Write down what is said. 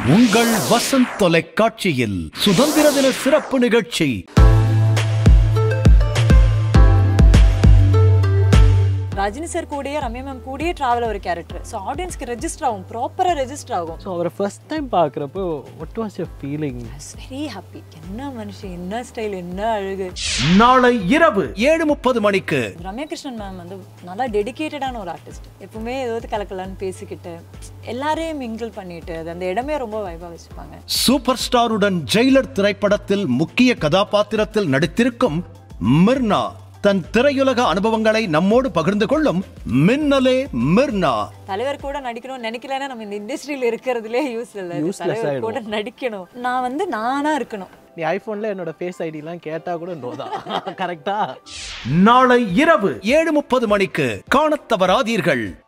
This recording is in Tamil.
உங்கள் வசந்த் தொலைக்காட்சியில் சுதந்திர தின சிறப்பு நிகழ்ச்சி ரஜினி சார் கூடயே ரம்யா மேம் கூடயே டிராவல் ஒரு கேரக்டர் ஸோ ஆடியன்ஸ்க்கு ரெஜிஸ்டர் ஆகும் ப்ராப்பராக ரெஜிஸ்டர் ஆகும் ஸோ அவரை ஃபர்ஸ்ட் டைம் பார்க்குறப்போ what was your feeling very happy என்ன மனுஷன் என்ன ஸ்டைல் என்ன அழகு நாளை இரவு ஏழு முப்பது மணிக்கு ரம்யா கிருஷ்ணன் மேம் வந்து நல்லா டெடிகேட்டடான ஒரு ஆர்டிஸ்ட் எப்பவுமே ஏதாவது கலக்கலான்னு பேசிக்கிட்டு எல்லாரையும் மிங்கிள் பண்ணிட்டு அது அந்த இடமே ரொம்ப வைபாக வச்சுப்பாங்க சூப்பர் ஸ்டாருடன் ஜெயிலர் திரைப்படத்தில் முக்கிய கதாபாத்திரத்தில் நடித்திருக்கும் மிர்னா தன் திரையுலக அனுபவங்களை நம்மோடு பகிர்ந்து கொள்ளும் மின்னலே மிர்னா தலைவர் கூட நடிக்கணும்னு நினைக்கலன்னா நம்ம இந்த இண்டஸ்ட்ரியில் இருக்கிறதுலே யூஸ் இல்லை Useless தலைவர் கூட நடிக்கணும் நான் வந்து நானா இருக்கணும் நீ ஐஃபோனில் என்னோட ஃபேஸ் ஐடிலாம் கேட்டால் கூட நோ தான் கரெக்டா நாளை இரவு ஏழு முப்பது மணிக்கு காணத் தவறாதீர்கள்